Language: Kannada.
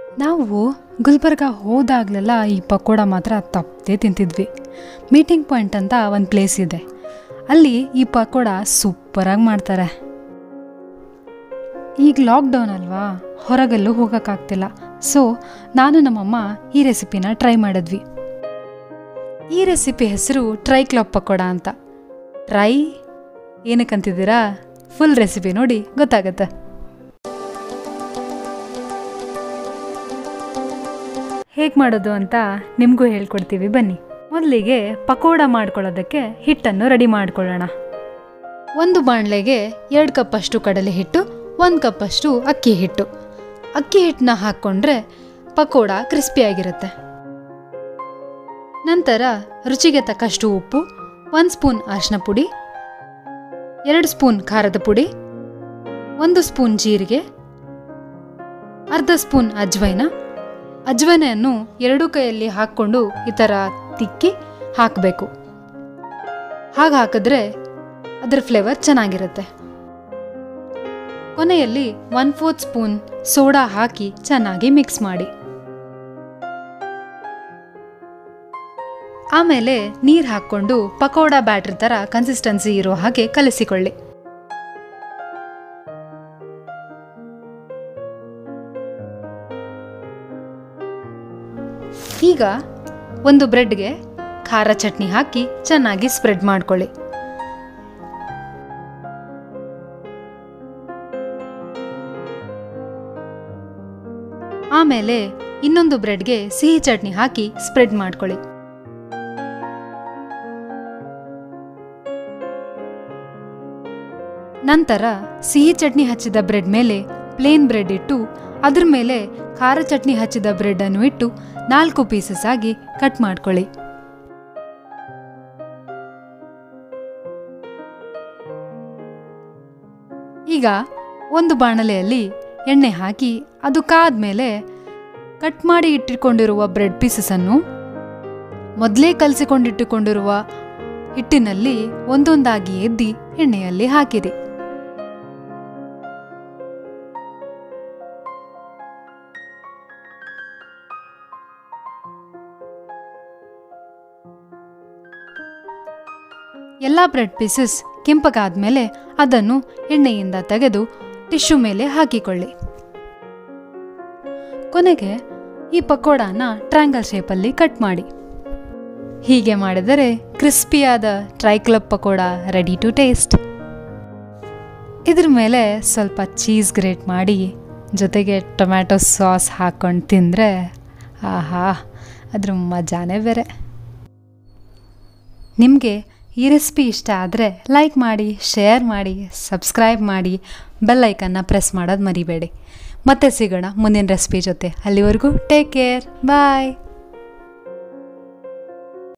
ನಾವು ಗುಲ್ಬರ್ಗ ಹೋದಾಗಲೆಲ್ಲ ಈ ಪಕೋಡ ಮಾತ್ರ ತಪ್ಪದೇ ತಿಂತಿದ್ವಿ ಮೀಟಿಂಗ್ ಪಾಯಿಂಟ್ ಅಂತ ಒಂದು ಪ್ಲೇಸ್ ಇದೆ ಅಲ್ಲಿ ಈ ಪಕೋಡ ಸೂಪರಾಗಿ ಮಾಡ್ತಾರೆ ಈಗ ಲಾಕ್ಡೌನ್ ಅಲ್ವಾ ಹೊರಗೆಲ್ಲೂ ಹೋಗೋಕ್ಕಾಗ್ತಿಲ್ಲ ಸೊ ನಾನು ನಮ್ಮಮ್ಮ ಈ ರೆಸಿಪಿನ ಟ್ರೈ ಮಾಡಿದ್ವಿ ಈ ರೆಸಿಪಿ ಹೆಸರು ಟ್ರೈ ಕ್ಲಾಬ್ ಪಕೋಡ ಅಂತ ಟ್ರೈ ಏನಕ್ಕಂತಿದ್ದೀರಾ ಫುಲ್ ರೆಸಿಪಿ ನೋಡಿ ಗೊತ್ತಾಗತ್ತೆ ಹೇಗೆ ಮಾಡೋದು ಅಂತ ನಿಮಗೂ ಹೇಳ್ಕೊಡ್ತೀವಿ ಬನ್ನಿ ಮೊದಲಿಗೆ ಪಕೋಡ ಮಾಡ್ಕೊಳ್ಳೋದಕ್ಕೆ ಹಿಟ್ಟನ್ನು ರೆಡಿ ಮಾಡ್ಕೊಳ್ಳೋಣ ಒಂದು ಬಾಣಲೆಗೆ ಎರಡು ಕಪ್ಪಷ್ಟು ಕಡಲೆ ಹಿಟ್ಟು ಒಂದು ಕಪ್ಪಷ್ಟು ಅಕ್ಕಿ ಹಿಟ್ಟು ಅಕ್ಕಿ ಹಿಟ್ಟನ್ನ ಹಾಕ್ಕೊಂಡ್ರೆ ಪಕೋಡ ಕ್ರಿಸ್ಪಿಯಾಗಿರುತ್ತೆ ನಂತರ ರುಚಿಗೆ ತಕ್ಕಷ್ಟು ಉಪ್ಪು ಒಂದು ಸ್ಪೂನ್ ಅರಿಶಿನ ಪುಡಿ ಎರಡು ಸ್ಪೂನ್ ಖಾರದ ಪುಡಿ ಒಂದು ಸ್ಪೂನ್ ಜೀರಿಗೆ ಅರ್ಧ ಸ್ಪೂನ್ ಅಜ್ವೈನ ಅಜ್ವನೆಯನ್ನು ಎರಡೂ ಕೈಯಲ್ಲಿ ಹಾಕ್ಕೊಂಡು ಈ ಥರ ತಿಕ್ಕಿ ಹಾಕಬೇಕು ಹಾಗೆ ಹಾಕಿದ್ರೆ ಅದರ ಫ್ಲೇವರ್ ಚೆನ್ನಾಗಿರುತ್ತೆ ಕೊನೆಯಲ್ಲಿ ಒನ್ ಫೋರ್ತ್ ಸ್ಪೂನ್ ಸೋಡಾ ಹಾಕಿ ಚೆನ್ನಾಗಿ ಮಿಕ್ಸ್ ಮಾಡಿ ಆಮೇಲೆ ನೀರು ಹಾಕ್ಕೊಂಡು ಪಕೋಡ ಬ್ಯಾಟ್ರ್ ಥರ ಕನ್ಸಿಸ್ಟೆನ್ಸಿ ಇರೋ ಹಾಗೆ ಕಲಿಸಿಕೊಳ್ಳಿ ಈಗ ಒಂದು ಬ್ರೆಡ್ಗೆ ಖಾರ ಚಟ್ನಿ ಹಾಕಿ ಚೆನ್ನಾಗಿ ಸ್ಪ್ರೆಡ್ ಮಾಡ್ಕೊಳ್ಳಿ ಆಮೇಲೆ ಇನ್ನೊಂದು ಬ್ರೆಡ್ಗೆ ಸಿಹಿ ಚಟ್ನಿ ಹಾಕಿ ಸ್ಪ್ರೆಡ್ ಮಾಡ್ಕೊಳ್ಳಿ ನಂತರ ಸಿಹಿ ಚಟ್ನಿ ಹಚ್ಚಿದ ಬ್ರೆಡ್ ಮೇಲೆ ಪ್ಲೇನ್ ಬ್ರೆಡ್ ಇಟ್ಟು ಅದ್ರ ಮೇಲೆ ಖಾರ ಚಟ್ನಿ ಹಚ್ಚಿದ ಬ್ರೆಡ್ ಅನ್ನು ಇಟ್ಟು ನಾಲ್ಕು ಪೀಸಸ್ ಆಗಿ ಕಟ್ ಮಾಡ್ಕೊಳ್ಳಿ ಈಗ ಒಂದು ಬಾಣಲೆಯಲ್ಲಿ ಎಣ್ಣೆ ಹಾಕಿ ಅದು ಕಾದ್ಮೇಲೆ ಕಟ್ ಮಾಡಿ ಇಟ್ಟುಕೊಂಡಿರುವ ಬ್ರೆಡ್ ಪೀಸಸನ್ನು ಮೊದಲೇ ಕಲಸಿಕೊಂಡಿಟ್ಟುಕೊಂಡಿರುವ ಹಿಟ್ಟಿನಲ್ಲಿ ಒಂದೊಂದಾಗಿ ಎದ್ದಿ ಎಣ್ಣೆಯಲ್ಲಿ ಹಾಕಿರಿ ಎಲ್ಲ ಬ್ರೆಡ್ ಪೀಸಸ್ ಕೆಂಪಗಾದ್ಮೇಲೆ ಅದನ್ನು ಎಣ್ಣೆಯಿಂದ ತೆಗೆದು ಟಿಶ್ಯೂ ಮೇಲೆ ಹಾಕಿಕೊಳ್ಳಿ ಕೊನೆಗೆ ಈ ಪಕೋಡಾನ ಟ್ರ್ಯಾಂಗಲ್ ಶೇಪಲ್ಲಿ ಕಟ್ ಮಾಡಿ ಹೀಗೆ ಮಾಡಿದರೆ ಕ್ರಿಸ್ಪಿಯಾದ ಟ್ರೈಕ್ಲಬ್ ಪಕೋಡ ರೆಡಿ ಟು ಟೇಸ್ಟ್ ಇದ್ರ ಮೇಲೆ ಸ್ವಲ್ಪ ಚೀಸ್ ಗ್ರೇಟ್ ಮಾಡಿ ಜೊತೆಗೆ ಟೊಮ್ಯಾಟೊ ಸಾಸ್ ಹಾಕ್ಕೊಂಡು ತಿಂದರೆ ಆಹಾ ಅದ್ರ ಮಜಾನೇ ಬೇರೆ ನಿಮಗೆ ಈ ರೆಸಿಪಿ ಇಷ್ಟ ಆದರೆ ಲೈಕ್ ಮಾಡಿ ಶೇರ್ ಮಾಡಿ ಸಬ್ಸ್ಕ್ರೈಬ್ ಮಾಡಿ ಬೆಲ್ ಐಕನ್ನ ಪ್ರೆಸ್ ಮಾಡೋದು ಮರಿಬೇಡಿ ಮತ್ತೆ ಸಿಗೋಣ ಮುಂದಿನ ರೆಸಿಪಿ ಜೊತೆ ಅಲ್ಲಿವರೆಗೂ ಟೇಕ್ ಕೇರ್ ಬಾಯ್